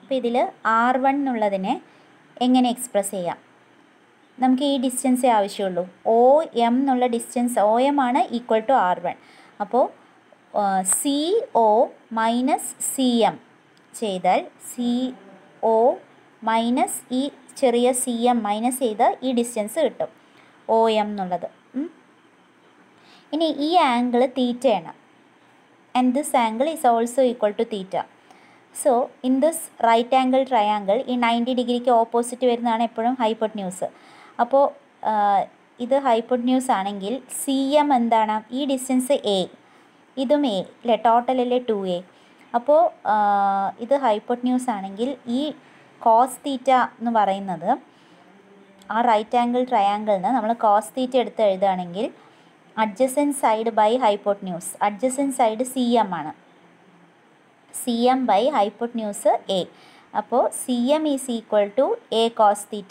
അപ്പോൾ ഇതിൽ R one എന്നുള്ളതിനെ എങ്ങനെ എക്സ്പ്രസ് ചെയ്യാം നമുക്ക് ഈ ഡിസ്റ്റൻസേ ആവശ്യമുള്ളൂ ഒ എം എന്നുള്ള ഡിസ്റ്റൻസ് ഒ എം ആണ് ഈക്വൽ ടു ആർ വൺ അപ്പോൾ C O minus C M ചെയ്താൽ സി ഒ മൈനസ് ഈ ചെറിയ സി എം മൈനസ് ചെയ്ത് ഈ ഡിസ്റ്റൻസ് കിട്ടും ഒ എം എന്നുള്ളത് ഉം. ഇനി ഈ ആംഗിൾ തീറ്റയാണ് and this angle is also equal to theta so in this right angle triangle ഈ നയൻറ്റി ഡിഗ്രിക്ക് ഓപ്പോസിറ്റ് വരുന്നതാണ് എപ്പോഴും ഹൈപ്പോട്ട്ന്യൂസ് അപ്പോൾ ഇത് ഹൈപ്പോട്ട്ന്യൂസ് ആണെങ്കിൽ സി എം എന്താണ് ഈ ഡിസ്റ്റൻസ് എ ഇതും എ അല്ലേ ടോട്ടൽ അല്ലേ ടു എ അപ്പോൾ ഇത് ഹൈപ്പോട്ട്ന്യൂസ് ആണെങ്കിൽ ഈ കോസ് തീറ്റ എന്ന് പറയുന്നത് ആ റൈറ്റ് ആംഗിൾ ട്രയാങ്കിളിന് നമ്മൾ കോസ് തീറ്റ എടുത്ത് എഴുതുകയാണെങ്കിൽ adjacent side by hypotenuse adjacent side C M ആണ് C M by hypotenuse A അപ്പോൾ C M is equal to A cos theta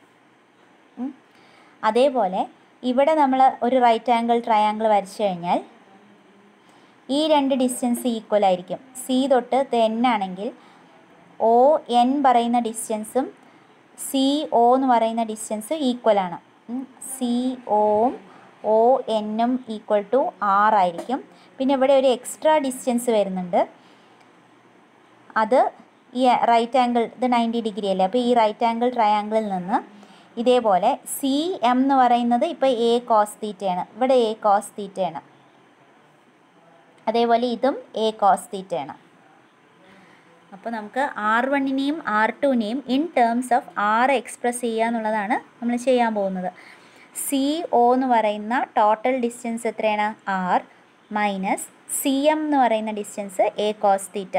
അതേപോലെ ഇവിടെ നമ്മൾ ഒരു റൈറ്റ് ആംഗിൾ ട്രയാങ്കിൾ വരച്ചു കഴിഞ്ഞാൽ ഈ രണ്ട് ഡിസ്റ്റൻസ് ഈക്വൽ ആയിരിക്കും സി തൊട്ട് ഇത് എൻ ആണെങ്കിൽ ഒ എൻ പറയുന്ന ഡിസ്റ്റൻസും സി ഒ എന്ന് പറയുന്ന ഡിസ്റ്റൻസ് ഈക്വൽ ആണ് സി ഒവും ഒ എന്നും ഈക്വൽ ടു ആർ ആയിരിക്കും പിന്നെ ഇവിടെ ഒരു എക്സ്ട്രാ ഡിസ്റ്റൻസ് വരുന്നുണ്ട് അത് ഈ റൈറ്റ് ആംഗിൾ ഇത് നയൻറ്റി ഡിഗ്രി അല്ലേ അപ്പോൾ ഈ റൈറ്റ് ആംഗിൾ ട്രയാങ്കിളിൽ നിന്ന് ഇതേപോലെ സി എം എന്ന് പറയുന്നത് ഇപ്പോൾ എ കോസ് തീറ്റയാണ് ഇവിടെ എ കോസ് തീറ്റയാണ് അതേപോലെ ഇതും എ കോസ് തീറ്റയാണ് അപ്പോൾ നമുക്ക് ആർ വണ്ണിനെയും ആർ ടുവിനെയും in terms of R express ചെയ്യുക എന്നുള്ളതാണ് നമ്മൾ ചെയ്യാൻ പോകുന്നത് സി ഒ എന്ന് പറയുന്ന ടോട്ടൽ ഡിസ്റ്റൻസ് എത്രയാണ് ആർ മൈനസ് സി എം എന്ന് പറയുന്ന ഡിസ്റ്റൻസ് എ കോസ് തീറ്റ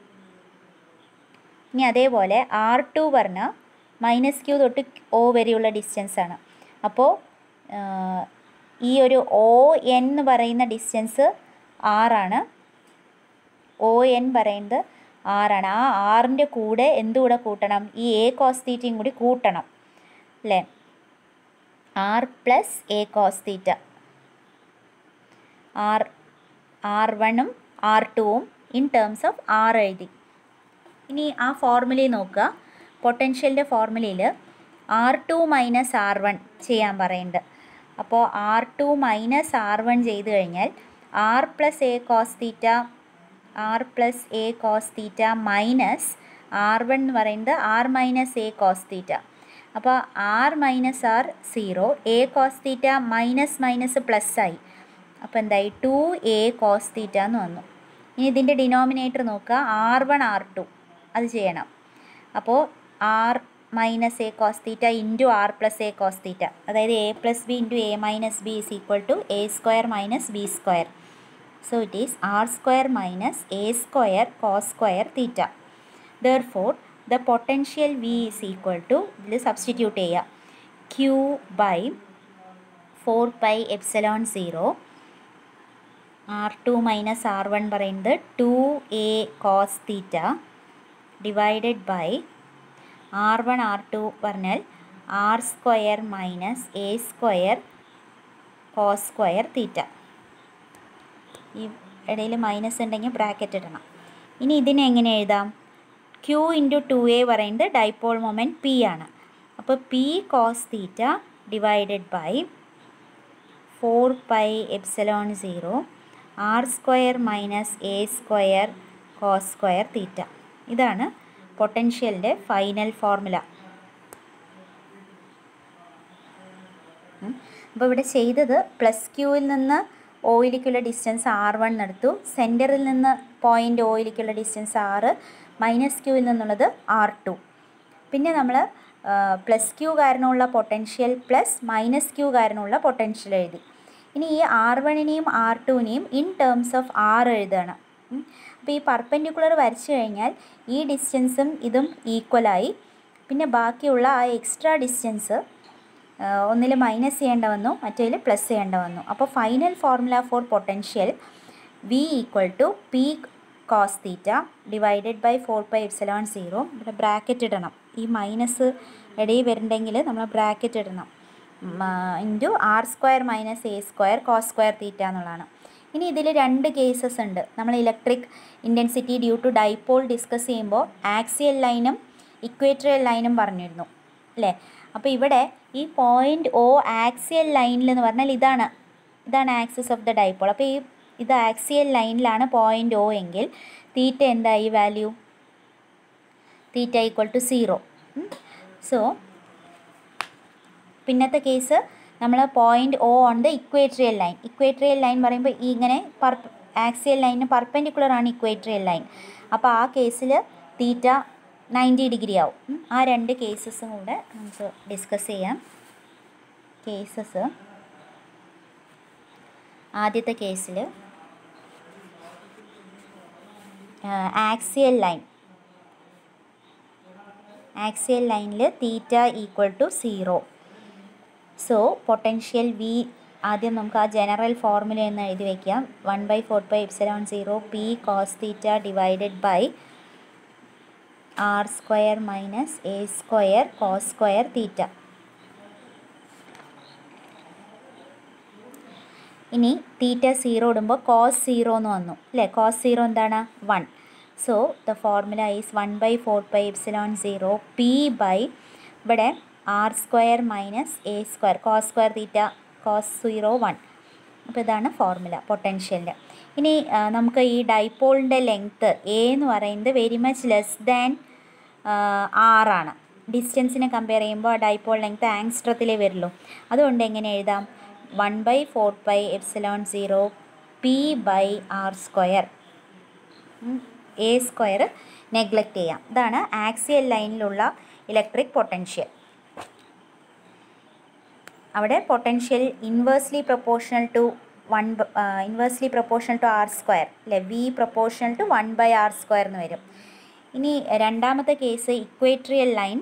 ഇനി അതേപോലെ ആർ ടു പറഞ്ഞാൽ മൈനസ് ക്യൂ തൊട്ട് ഒ വരെയുള്ള ഡിസ്റ്റൻസ് ആണ് അപ്പോൾ ഈ ഒരു ഒ എൻ എന്ന് പറയുന്ന ഡിസ്റ്റൻസ് ആറാണ് ഒ എൻ പറയുന്നത് ആറാണ് ആ ആറിൻ്റെ കൂടെ എന്തുകൂടെ കൂട്ടണം ഈ എ കോസ് തീറ്റയും കൂടി കൂട്ടണം അല്ലേ R plus A cos theta R R വണ്ണും ആർ ടുവും ഇൻ ടേംസ് ഓഫ് ആർ എഴുതി ഇനി ആ ഫോർമുലയിൽ നോക്കുക പൊട്ടൻഷ്യലിൻ്റെ ഫോർമുലയിൽ R two minus R one ചെയ്യാൻ പറയുന്നുണ്ട് അപ്പോൾ R two minus R one ചെയ്ത് കഴിഞ്ഞാൽ R plus A cos theta R plus A cos theta minus R one എന്ന് പറയുന്നത് R minus A cos theta അപ്പോൾ R minus R zero A cos theta minus minus plus ആയി അപ്പോൾ എന്തായി to A cos തീറ്റ എന്ന് വന്നു ഇനി ഇതിൻ്റെ ഡിനോമിനേറ്റർ നോക്കുക ആർ വൺ ആർ ടു അത് ചെയ്യണം അപ്പോൾ R minus A cos theta into R plus A cos theta അതായത് A plus B into A minus B is equal to A square minus B square so it is R square minus A square cos square theta therefore the potential V is equal to ഇതിൽ substitute ചെയ്യുക Q by four pi epsilon zero R two minus R one പറയുന്നത് two A cos theta divided by R one R two പറഞ്ഞാൽ R square minus A square cos square theta ഈ ഇടയിൽ minus ഉണ്ടെങ്കിൽ bracket ഇടണം ഇനി ഇതിനെ എങ്ങനെ എഴുതാം ക്യൂ ഇൻറ്റു ടു എ പറയുന്നത് ഡൈപോൾ മൊമെൻറ്റ് പി ആണ് അപ്പോൾ P cos theta divided by four pi epsilon zero R square minus A square cos square theta ഇതാണ് പൊട്ടൻഷ്യലിൻ്റെ ഫൈനൽ ഫോർമുല അപ്പോൾ ഇവിടെ ചെയ്തത് പ്ലസ് ക്യൂവിൽ നിന്ന് ഓയിലേക്കുള്ള ഡിസ്റ്റൻസ് ആർ വൺ എടുത്തു സെൻറ്ററിൽ നിന്ന് പോയിൻ്റ് ഓയിലേക്കുള്ള ഡിസ്റ്റൻസ് ആറ് മൈനസ് ക്യൂവിൽ നിന്നുള്ളത് ആർ ടു പിന്നെ നമ്മൾ പ്ലസ് ക്യൂ കാരണമുള്ള പൊട്ടൻഷ്യൽ പ്ലസ് മൈനസ് ക്യൂ കാരണമുള്ള പൊട്ടൻഷ്യൽ എഴുതി ഇനി ഈ ആർ വണ്ണിനെയും ആർ ടുവിനെയും ഇൻ ടേംസ് ഓഫ് ആർ എഴുതണം അപ്പോൾ ഈ പർപ്പൻഡിക്കുലർ വരച്ചു കഴിഞ്ഞാൽ ഈ ഡിസ്റ്റൻസും ഇതും ഈക്വലായി പിന്നെ ബാക്കിയുള്ള ആ എക്സ്ട്രാ ഡിസ്റ്റൻസ് ഒന്നിൽ മൈനസ് ചെയ്യേണ്ട വന്നു മറ്റേതിൽ പ്ലസ് ചെയ്യേണ്ട വന്നു അപ്പോൾ final formula for potential V equal to P cos theta divided by four pi epsilon zero ഇവിടെ ബ്രാക്കറ്റ് ഇടണം ഈ മൈനസ് ഇടയിൽ വരുന്നുണ്ടെങ്കിൽ നമ്മൾ ബ്രാക്കറ്റ് ഇടണം into R square minus A square cos square theta എന്നുള്ളതാണ് ഇനി ഇതിൽ രണ്ട് കേസസ് ഉണ്ട് നമ്മൾ electric intensity due to dipole discuss ചെയ്യുമ്പോൾ ആക്സിയൽ ലൈനും ഇക്വേറ്ററിയൽ ലൈനും പറഞ്ഞിരുന്നു അല്ലേ അപ്പോൾ ഇവിടെ ഈ പോയിൻ്റ് ഒ ആക്സിയൽ ലൈനിൽ എന്ന് പറഞ്ഞാൽ ഇതാണ് ഇതാണ് ആക്സിസ് ഓഫ് ദ ഡൈപോൾ അപ്പോൾ ഈ ഇത് ആക്സിയൽ ലൈനിലാണ് പോയിൻ്റ് ഒ എങ്കിൽ തീറ്റ എന്തായി value theta equal to zero so പിന്നത്തെ കേസ് നമ്മൾ point O on the equatorial line equatorial line പറയുമ്പോൾ ഈ ഇങ്ങനെ പർ ആക്സിയൽ ലൈനിന് പെർപെൻഡിക്കുലർ ആണ് ഇക്വേറ്ററിയൽ ലൈൻ അപ്പോൾ ആ കേസിൽ തീറ്റ നയൻറ്റി ഡിഗ്രി ആവും ഉം. ആ രണ്ട് കേസസും കൂടെ നമുക്ക് ഡിസ്കസ് ചെയ്യാം കേസസ് ആദ്യത്തെ കേസിൽ ആക്സിയൽ ലൈൻ ആക്സിയൽ ലൈനിൽ theta equal to zero so potential V ആദ്യം നമുക്ക് ആ ജനറൽ ഫോർമുല എന്ന് എഴുതി വയ്ക്കാം one by four by epsilon zero P cos theta divided by R square minus A square cos square theta ഇനി theta zero ഇടുമ്പോൾ cos zero എന്ന് വന്നു അല്ലേ കോസ് സീറോ എന്താണ് one so the formula is one by four by epsilon zero P by ഇവിടെ R square minus A square cos square theta cos zero one അപ്പോൾ ഇതാണ് formula പൊട്ടൻഷ്യലിൻ്റെ ഇനി ആ, നമുക്ക് ഈ ഡൈപോളിൻ്റെ ലെങ്ത്ത് എ എന്ന് പറയുന്നത് വെരി മച്ച് ലെസ് ദാൻ ആറാണ് ഡിസ്റ്റൻസിനെ കമ്പയർ ചെയ്യുമ്പോൾ ഡൈപോൾ ലെങ്ത്ത് ആങ്സ്ട്രത്തിലേ വരുള്ളൂ അതുകൊണ്ട് എങ്ങനെ എഴുതാം one by four by epsilon zero P by R square A square neglect ചെയ്യാം ഇതാണ് ആക്സിയൽ ലൈനിലുള്ള ഇലക്ട്രിക് പൊട്ടൻഷ്യൽ അവിടെ potential inversely proportional to one inversely proportional to R square അല്ലെ V proportional to one by R square എന്ന് വരും ഇനി രണ്ടാമത്തെ case equatorial line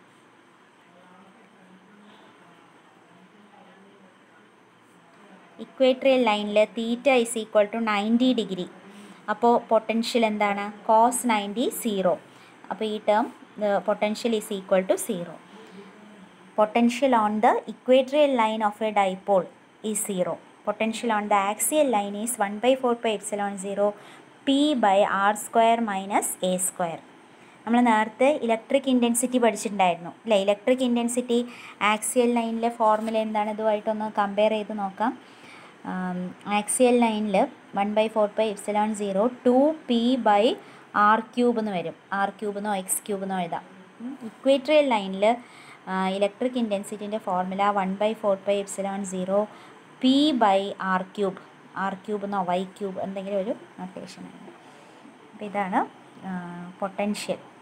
equatorial ലൈനിൽ theta is equal to ninety degree അപ്പോൾ പൊട്ടൻഷ്യൽ എന്താണ് കോസ് നയൻറ്റി സീറോ അപ്പോൾ ഈ term potential is equal to zero potential on the equatorial line of a dipole is 0. Potential on the axial line is 1 by 4 pi epsilon 0 p by r square minus a square. നമ്മൾ നേരത്തെ electric intensity പഠിച്ചിട്ടുണ്ടായിരുന്നു അല്ലേ electric intensity axial ലൈനിലെ formula എന്താണ് ഇതുമായിട്ടൊന്ന് compare ചെയ്ത് നോക്കാം axial ലൈനിൽ one by four by epsilon zero two P by R cube എന്ന് വരും ആർ ക്യൂബ് എന്നോ എക്സ് ക്യൂബ് എന്നോ എഴുതാം ഇക്വേറ്ററിയൽ ലൈനിൽ ഇലക്ട്രിക് ഇൻറ്റൻസിറ്റിൻ്റെ formula one by four by epsilon zero P by R cube R cube എന്നോ Y cube എന്തെങ്കിലും ഒരു നൊട്ടേഷൻ അപ്പോൾ ഇതാണ് പൊട്ടൻഷ്യൽ